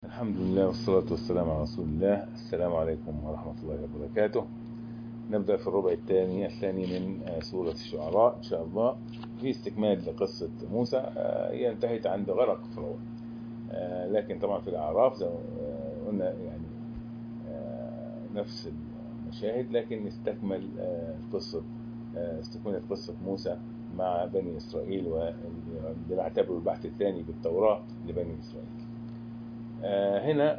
الحمد لله والصلاة والسلام على رسول الله السلام عليكم ورحمة الله وبركاته نبدأ في الربع الثاني الثاني من سورة الشعراء إن شاء الله في استكمال لقصة موسى هي انتهت عند غرق فرعون لكن طبعا في الأعراف زي ما قلنا يعني نفس المشاهد لكن نستكمل قصة استكمال قصة موسى مع بني إسرائيل واللي نعتبره البحث الثاني بالتوراة لبني إسرائيل هنا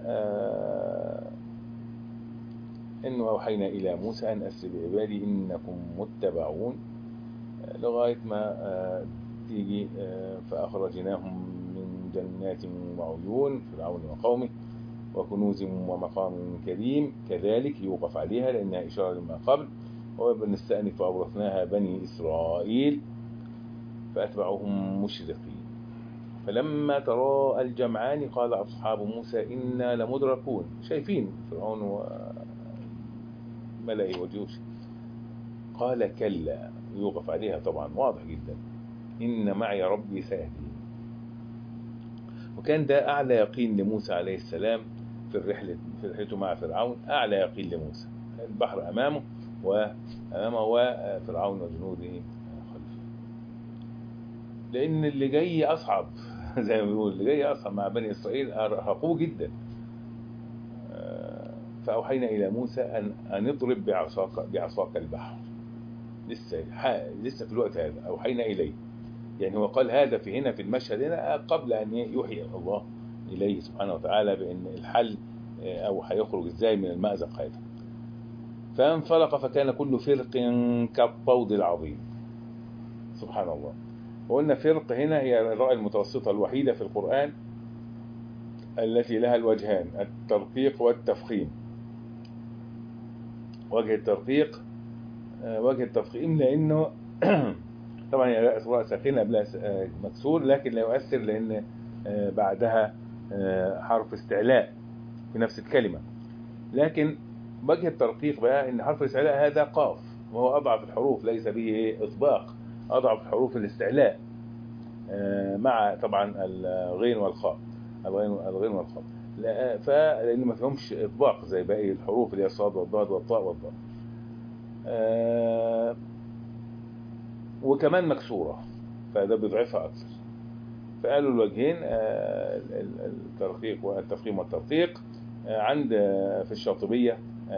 إنه أوحينا إلى موسى أن أسر بعبادي إنكم متبعون لغاية ما تيجي فأخرجناهم من جنات وعيون فرعون وقومه وكنوز ومقام كريم كذلك يوقف عليها لأنها إشارة لما قبل وبنستأنف وأورثناها بني إسرائيل فأتبعهم مشرقين فلما تراءى الجمعان قال أصحاب موسى إنا لمدركون شايفين فرعون وملئه وجيوش قال كلا يوقف عليها طبعا واضح جدا إن معي ربي سيهدين وكان ده أعلى يقين لموسى عليه السلام في الرحلة في رحلته مع فرعون أعلى يقين لموسى البحر أمامه وأمامه وفرعون وجنوده خلفه لأن اللي جاي أصعب زي ما بيقول اللي جاي أصعب مع بني إسرائيل أرهقوه جدا فأوحينا إلى موسى أن أن اضرب بعصاك بعصاك البحر لسه لسه في الوقت هذا أوحينا إليه يعني هو قال هذا في هنا في المشهد هنا قبل أن يوحي الله إليه سبحانه وتعالى بأن الحل أو هيخرج إزاي من المأزق هذا فانفلق فكان كل فرق كالطود العظيم سبحان الله وقلنا فرق هنا هي الراء المتوسطة الوحيدة في القرآن التي لها الوجهان الترقيق والتفخيم وجه الترقيق وجه التفخيم لأنه طبعا هي راء ساكنة قبلها مكسور لكن لا يؤثر لأن بعدها حرف استعلاء في نفس الكلمة لكن وجه الترقيق بقى ان حرف الاستعلاء هذا قاف وهو اضعف الحروف ليس به اطباق اضعف حروف الاستعلاء مع طبعا الغين والخاء الغين الغين والخاء فلان ما فيهمش اطباق زي باقي الحروف اللي هي الصاد والضاد والطاء والضاد وكمان مكسوره فده بيضعفها اكثر فقالوا الوجهين الترقيق والتفخيم والترقيق عند في الشاطبيه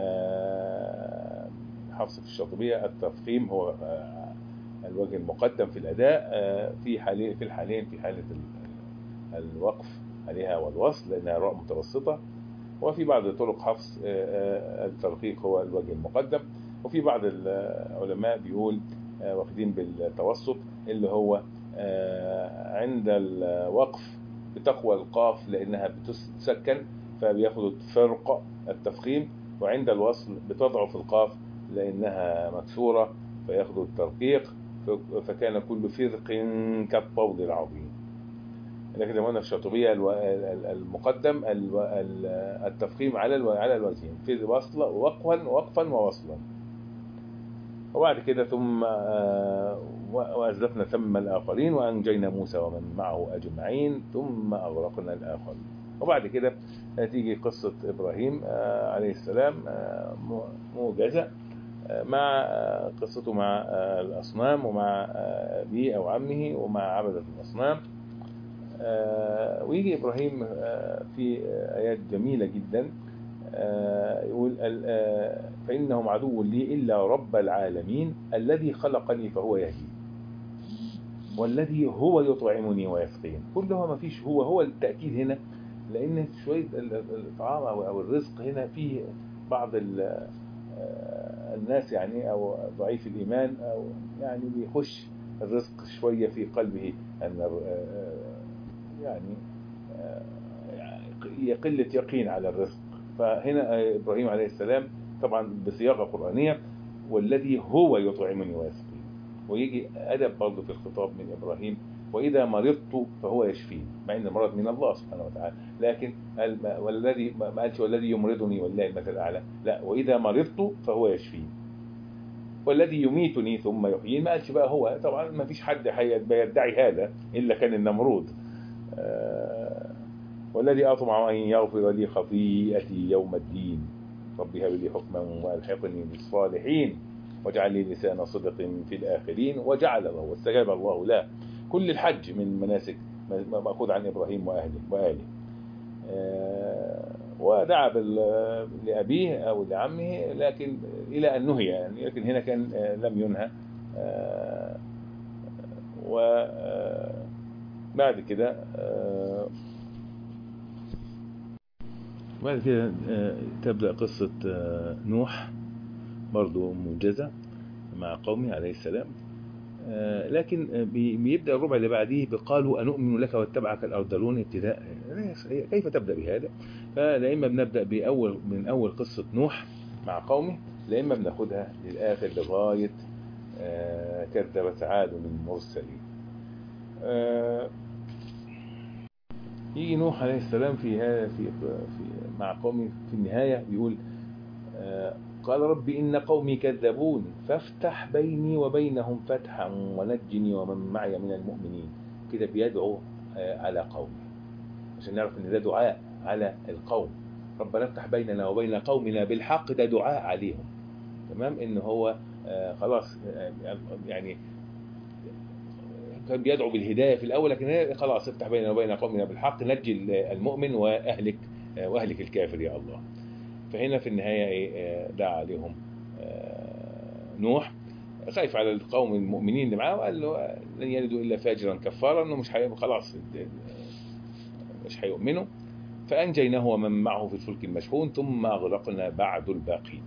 حفص في الشاطبيه التفخيم هو الوجه المقدم في الأداء في حالين في الحالين في حالة الوقف عليها والوصل لأنها راء متوسطة وفي بعض طرق حفص الترقيق هو الوجه المقدم وفي بعض العلماء بيقول واخدين بالتوسط اللي هو عند الوقف بتقوى القاف لأنها بتسكن فبياخدوا فرق التفخيم وعند الوصل بتضعف القاف لأنها مكسورة فياخدوا الترقيق فكان كل فرق كالطود العظيم لكن زي ما قلنا في الشاطبية المقدم التفخيم على على الوجهين في وصل وقفا وقفا ووصلا وبعد كده ثم وأزلفنا ثم الآخرين وأنجينا موسى ومن معه أجمعين ثم أغرقنا الآخرين وبعد كده تيجي قصة إبراهيم عليه السلام موجزة مع قصته مع الأصنام ومع أبيه أو عمه ومع عبدة الأصنام ويجي إبراهيم في آيات جميلة جدا يقول فإنهم عدو لي إلا رب العالمين الذي خلقني فهو يهدي والذي هو يطعمني ويسقين كل هو ما فيش هو هو التأكيد هنا لأن شوية الطعام أو الرزق هنا فيه بعض الناس يعني أو ضعيف الإيمان أو يعني بيخش الرزق شوية في قلبه أن يعني قلة يقين على الرزق فهنا إبراهيم عليه السلام طبعا بصياغة قرآنية والذي هو يطعمني ويسقين ويجي أدب برضه في الخطاب من إبراهيم وإذا مرضت فهو يشفين مع أن المرض من الله سبحانه وتعالى لكن والذي ما قالش والذي يمرضني والله المثل الأعلى لا وإذا مرضت فهو يشفين والذي يميتني ثم يحيين ما قالش بقى هو طبعا ما فيش حد يدعي هذا إلا كان النمرود والذي أطمع أن يغفر لي خطيئتي يوم الدين رب هب لي حكما وألحقني بالصالحين واجعل لي لسان صدق في الآخرين وجعل الله واستجاب الله له كل الحج من مناسك مأخوذ عن إبراهيم وأهله وآله ودعا لأبيه أو لعمه لكن إلى أن نهي يعني لكن هنا كان لم ينهى وبعد كده بعد كده تبدأ قصة نوح برضو موجزة مع قومه عليه السلام لكن بيبدأ الربع اللي بعديه بقالوا أنؤمن لك واتبعك الأرذلون ابتداء كيف تبدأ بهذا فلا إما بنبدأ بأول من أول قصة نوح مع قومه لا إما بناخدها للآخر لغاية كذبت عاد من المرسلين يجي نوح عليه السلام في هذا في, في مع قومه في النهاية بيقول قال رب إن قومي كذبون فافتح بيني وبينهم فتحا ونجني ومن معي من المؤمنين كده بيدعو على قومه عشان نعرف ان ده دعاء على القوم ربنا افتح بيننا وبين قومنا بالحق ده دعاء عليهم تمام ان هو خلاص يعني كان بيدعو بالهداية في الأول لكن خلاص افتح بيننا وبين قومنا بالحق نجي المؤمن وأهلك وأهلك الكافر يا الله فهنا في النهاية دعا عليهم نوح خايف على القوم المؤمنين اللي معاه وقال له لن يلدوا إلا فاجرا كفارا أنه مش حي... خلاص مش هيؤمنوا فأنجيناه ومن معه في الفلك المشحون ثم أغرقنا بعد الباقين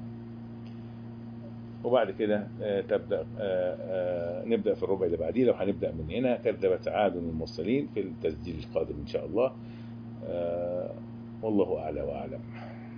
وبعد كده تبدأ نبدأ في الربع اللي بعديه لو هنبدأ من هنا كذبت عاد المرسلين في التسجيل القادم إن شاء الله والله أعلى وأعلم